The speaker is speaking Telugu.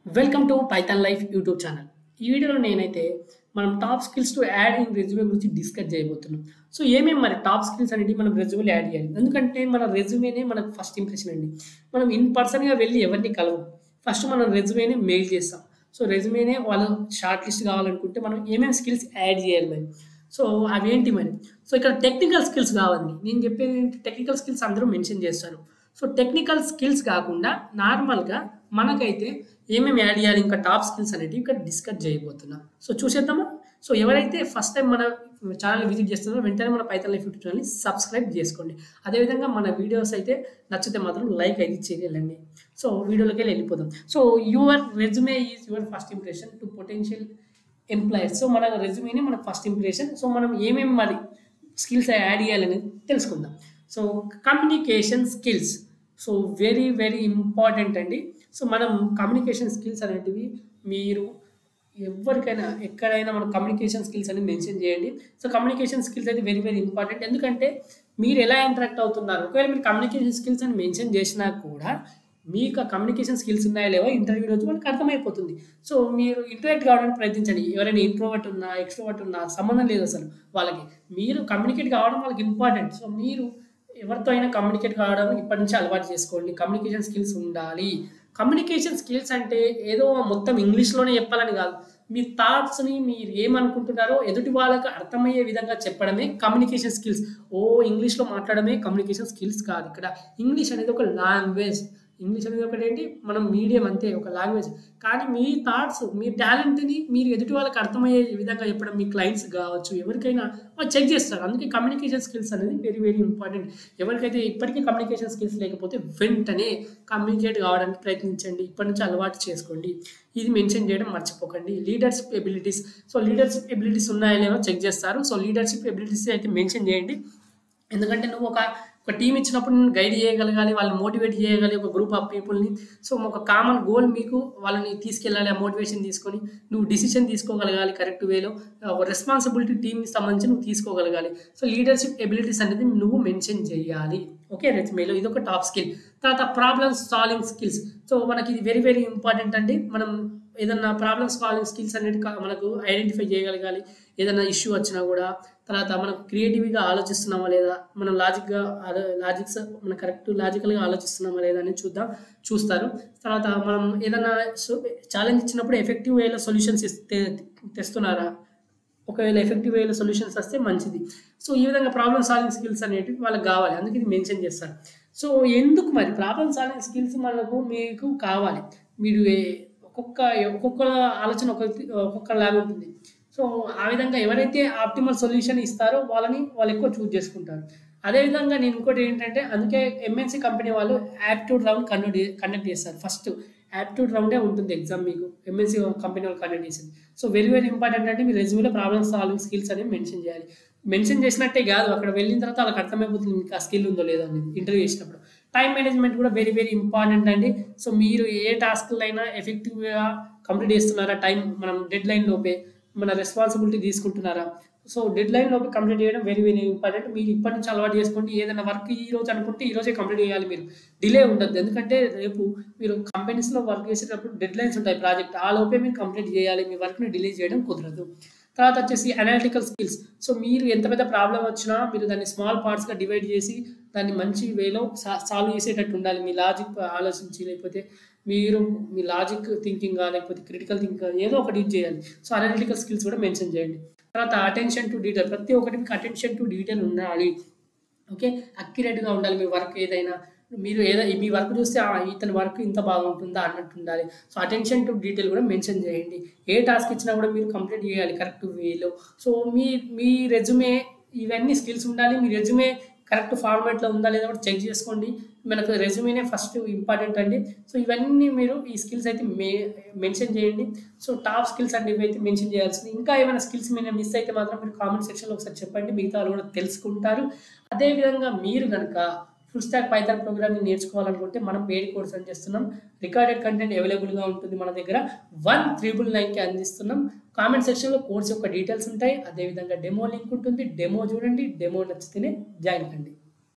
welcome to Python life YouTube channel ఈ వీడియోలో నేనైతే మనం top skills to add in resume గురించి డిస్కస్ చేయబోతున్నాం సో ఏమేమి మరి టాప్ స్కిల్స్ అనేది మనం రెజ్యూమేలో యాడ్ చేయాలి ఎందుకంటే మన రెజ్యూమేనే మనకు ఫస్ట్ ఇంప్రెషన్ అండి మనం ఇన్ పర్సన్గా వెళ్ళి ఎవరిని కలవం ఫస్ట్ మనం రెజ్యూమేనే మెయిల్ చేస్తాం సో రెజ్యూమేనే వాళ్ళు షార్ట్ లిస్ట్ కావాలనుకుంటే మనం ఏమేమి స్కిల్స్ యాడ్ చేయాలి మరి సో అవి ఏంటి మరి సో ఇక్కడ టెక్నికల్ స్కిల్స్ కావాలి నేను చెప్పేది ఏంటి టెక్నికల్ స్కిల్స్ అందరూ మెన్షన్ చేస్తారు సో టెక్నికల్ స్కిల్స్ కాకుండా నార్మల్గా మనకైతే ఏమేమి యాడ్ చేయాలి ఇంకా టాప్ స్కిల్స్ అనేవి ఇక్కడ డిస్కస్ చేయబోతున్నా సో చూసేద్దామా సో ఎవరైతే ఫస్ట్ టైం మన ఛానల్ విజిట్ చేస్తున్నారో వెంటనే మన పైతన్ లైఫ్ యూట్యూబ్ ఛానల్ని సబ్స్క్రైబ్ చేసుకోండి అదేవిధంగా మన వీడియోస్ అయితే నచ్చితే మాత్రం లైక్ అయితే చేయాలండి సో వీడియోలోకి వెళ్ళి వెళ్ళిపోదాం so your resume is your first impression to potential employers so మన రెజ్యూమేనే మన ఫస్ట్ ఇంప్రెషన్ సో మనం ఏమేమి మరి స్కిల్స్ యాడ్ చేయాలని తెలుసుకుందాం so communication skills so very very important అండి సో మనం కమ్యూనికేషన్ స్కిల్స్ అనేటివి మీరు ఎవరికైనా ఎక్కడైనా మన కమ్యూనికేషన్ స్కిల్స్ అని మెన్షన్ చేయండి సో కమ్యూనికేషన్ స్కిల్స్ అయితే వెరీ వెరీ ఇంపార్టెంట్ ఎందుకంటే మీరు ఎలా ఇంటరాక్ట్ అవుతున్నారు ఒకవేళ మీరు కమ్యూనికేషన్ స్కిల్స్ అని మెన్షన్ చేసినా కూడా మీకు ఆ కమ్యూనికేషన్ స్కిల్స్ ఉన్నాయో లేవో ఇంటర్వ్యూ రోజు వాళ్ళకి అర్థమైపోతుంది సో మీరు ఇంటరాక్ట్ కావడానికి ప్రయత్నించండి ఎవరైనా ఇంట్రోవర్ట్ ఉన్నా ఎక్స్ట్రోవర్ట్ ఉన్నా సంబంధం లేదు అసలు వాళ్ళకి మీరు కమ్యూనికేట్ కావడం వాళ్ళకి ఇంపార్టెంట్ సో మీరు ఎవరితో అయినా కమ్యూనికేట్ కావడం ఇప్పటి నుంచి అలవాటు చేసుకోండి కమ్యూనికేషన్ స్కిల్స్ ఉండాలి కమ్యూనికేషన్ స్కిల్స్ అంటే ఏదో మొత్తం ఇంగ్లీష్లోనే చెప్పాలని కాదు మీ థాట్స్ని మీరు ఏమనుకుంటున్నారో ఎదుటి వాళ్ళకి అర్థమయ్యే విధంగా చెప్పడమే కమ్యూనికేషన్ స్కిల్స్ ఓ ఇంగ్లీష్లో మాట్లాడమే కమ్యూనికేషన్ స్కిల్స్ కాదు ఇక్కడ ఇంగ్లీష్ అనేది ఒక లాంగ్వేజ్ ఇంగ్లీష్ అనేది ఒకటి ఏంటి మనం మీడియం అంతే ఒక లాంగ్వేజ్ కానీ మీ థాట్స్ మీ టాలెంట్ని మీరు ఎదుటి వాళ్ళకి అర్థమయ్యే విధంగా చెప్పడం మీ క్లయింట్స్ కావచ్చు ఎవరికైనా వాళ్ళు చెక్ చేస్తారు అందుకే కమ్యూనికేషన్ స్కిల్స్ అనేది వెరీ వెరీ ఇంపార్టెంట్ ఎవరికైతే ఇప్పటికీ కమ్యూనికేషన్ స్కిల్స్ లేకపోతే వెంటనే కమ్యూనికేట్ కావడానికి ప్రయత్నించండి ఇప్పటి నుంచి అలవాటు చేసుకోండి ఇది మెన్షన్ చేయడం మర్చిపోకండి leadership abilities so leadership abilities ఉన్నాయో లేవో చెక్ చేస్తారు సో లీడర్షిప్ ఎబిలిటీస్ అయితే మెన్షన్ చేయండి ఎందుకంటే నువ్వు ఒక ఒక టీం ఇచ్చినప్పుడు నేను గైడ్ చేయగలగాలి వాళ్ళని మోటివేట్ చేయగలి ఒక గ్రూప్ ఆఫ్ పీపుల్ని సో ఒక కామన్ గోల్ మీకు వాళ్ళని తీసుకెళ్ళాలి ఆ మోటివేషన్ తీసుకొని నువ్వు డిసిషన్ తీసుకోగలగాలి కరెక్ట్ వేలో ఒక రెస్పాన్సిబిలిటీ టీమ్కి సంబంధించి నువ్వు తీసుకోగలగాలి సో లీడర్షిప్ ఎబిలిటీస్ అనేది నువ్వు మెన్షన్ చేయాలి ఓకే రెజ్యూమేలో ఇది ఒక టాప్ స్కిల్ తర్వాత ప్రాబ్లమ్ సాల్వింగ్ స్కిల్స్ సో మనకి ఇది వెరీ వెరీ ఇంపార్టెంట్ అండి మనం ఏదన్నా ప్రాబ్లమ్ సాల్వింగ్ స్కిల్స్ అనేది మనకు ఐడెంటిఫై చేయగలగాలి ఏదైనా ఇష్యూ వచ్చినా కూడా తర్వాత మనం క్రియేటివ్గా ఆలోచిస్తున్నామా లేదా మనం లాజిక్గా లాజిక్స్ మన కరెక్ట్ లాజికల్గా ఆలోచిస్తున్నామా లేదా అని చూద్దాం చూస్తారు తర్వాత మనం ఏదైనా ఛాలెంజ్ ఇచ్చినప్పుడు ఎఫెక్టివ్ వేలో సొల్యూషన్స్ ఇస్తే తెస్తున్నారా ఒకవేళ ఎఫెక్టివ్ వేలో సొల్యూషన్స్ వస్తే మంచిది సో ఈ విధంగా ప్రాబ్లమ్ సాల్వింగ్ స్కిల్స్ అనేటివి వాళ్ళకి కావాలి అందుకే ఇది మెన్షన్ చేస్తారు సో ఎందుకు మరి ప్రాబ్లమ్ సాల్వింగ్ స్కిల్స్ మనకు మీకు కావాలి మీరు ఒక్కొక్క ఒక్కొక్క ఆలోచన ఒక్కొక్క ఒక్కొక్క లాగా ఉంటుంది సో ఆ విధంగా ఎవరైతే ఆప్టిమల్ సొల్యూషన్ ఇస్తారో వాళ్ళని వాళ్ళు ఎక్కువ చూజ్ చేసుకుంటారు అదేవిధంగా నేను ఇంకోటి ఏంటంటే అందుకే ఎంఎన్సీ కంపెనీ వాళ్ళు యాప్ట్యూడ్ రౌండ్ కండక్ట్ కండక్ట్ చేస్తారు ఫస్ట్ యాప్ట్యూడ్ రౌండే ఉంటుంది ఎగ్జామ్ మీకు ఎంఎన్సీ కంపెనీ వాళ్ళు కండక్ట్ చేసింది సో వెరీ వెరీ ఇంపార్టెంట్ అంటే మీ రెజ్యూమేలో ప్రాబ్లమ్ సాల్వింగ్ స్కిల్స్ అనేవి మెన్షన్ చేయాలి మెన్షన్ చేసినట్టే కాదు అక్కడ వెళ్ళిన తర్వాత వాళ్ళకి అర్థమైపోతుంది మీకు ఆ స్కిల్ ఉందో లేదో అనేది ఇంటర్వ్యూ చేసినప్పుడు టైం మేనేజ్మెంట్ కూడా వెరీ వెరీ ఇంపార్టెంట్ అండి సో మీరు ఏ టాస్క్లైనా ఎఫెక్టివ్గా కంప్లీట్ చేస్తున్నారా టైం మనం డెడ్ లైన్ లోపే మన రెస్పాన్సిబిలిటీ తీసుకుంటున్నారా సో డెడ్ లైన్ లోపు కంప్లీట్ చేయడం వెరీ వెరీ ఇంపార్టెంట్ మీరు ఇప్పటి నుంచి అలవాటు చేసుకోండి ఏదైనా వర్క్ ఈ రోజు అనుకుంటే ఈ రోజే కంప్లీట్ చేయాలి మీరు డిలే ఉండదు ఎందుకంటే రేపు మీరు కంపెనీస్లో వర్క్ చేసేటప్పుడు డెడ్ లైన్స్ ఉంటాయి ప్రాజెక్ట్ ఆ లోపే మీరు కంప్లీట్ చేయాలి మీ వర్క్ని డిలే చేయడం కుదరదు తర్వాత వచ్చేసి అనాలిటికల్ స్కిల్స్ సో మీరు ఎంత పెద్ద ప్రాబ్లం వచ్చినా మీరు దాన్ని స్మాల్ పార్ట్స్గా డివైడ్ చేసి దాన్ని మంచి వేలో సాల్వ్ చేసేటట్టు ఉండాలి మీ లాజిక్ ఆలోచించి లేకపోతే మీరు మీ లాజిక్ థింకింగ్ లేకపోతే క్రిటికల్ థింకింగ్ ఏదో ఒకటి యూజ్ చేయాలి సో అనలిటికల్ స్కిల్స్ కూడా మెన్షన్ చేయండి తర్వాత అటెన్షన్ టు డీటెయిల్ ప్రతి ఒక్కటి మీకు అటెన్షన్ టు డీటెయిల్ ఉండాలి ఓకే అక్యురేట్గా ఉండాలి మీ వర్క్ ఏదైనా మీరు ఏదో మీ వర్క్ చూస్తే ఇతని వర్క్ ఇంత బాగుంటుందా అన్నట్టు ఉండాలి సో అటెన్షన్ టు డీటెయిల్ కూడా మెన్షన్ చేయండి ఏ టాస్క్ ఇచ్చినా కూడా మీరు కంప్లీట్ చేయాలి కరెక్ట్ వేలో సో మీ మీ రెజ్యూమే ఇవన్నీ స్కిల్స్ ఉండాలి మీ రెజ్యూమే కరెక్ట్ ఫార్మాట్లో ఉందా లేదా కూడా చెక్ చేసుకోండి మనకు రెజ్యూమేనే ఫస్ట్ ఇంపార్టెంట్ అండి సో ఇవన్నీ మీరు ఈ స్కిల్స్ అయితే మే మెన్షన్ చేయండి సో టాప్ స్కిల్స్ అంటే ఇవైతే మెన్షన్ చేయాల్సింది ఇంకా ఏమైనా స్కిల్స్ మీద మిస్ అయితే మాత్రం మీరు కామెంట్ సెక్షన్లో ఒకసారి చెప్పండి మిగతా వాళ్ళు కూడా తెలుసుకుంటారు అదేవిధంగా మీరు కనుక ఫుల్ స్టాక్ పైథాన్ ప్రోగ్రామింగ్ నేర్చుకోవాలనుకుంటే మనం పేడ్ కోర్స్ అని చేస్తున్నాం రికార్డెడ్ కంటెంట్ అవైలబుల్గా ఉంటుంది మన దగ్గర వన్ త్రిబుల్ నైన్కి అందిస్తున్నాం కామెంట్ సెక్షన్లో కోర్స్ యొక్క డీటెయిల్స్ ఉంటాయి అదేవిధంగా డెమో లింక్ ఉంటుంది డెమో చూడండి డెమో నచ్చితేనే జాయిన్ కండి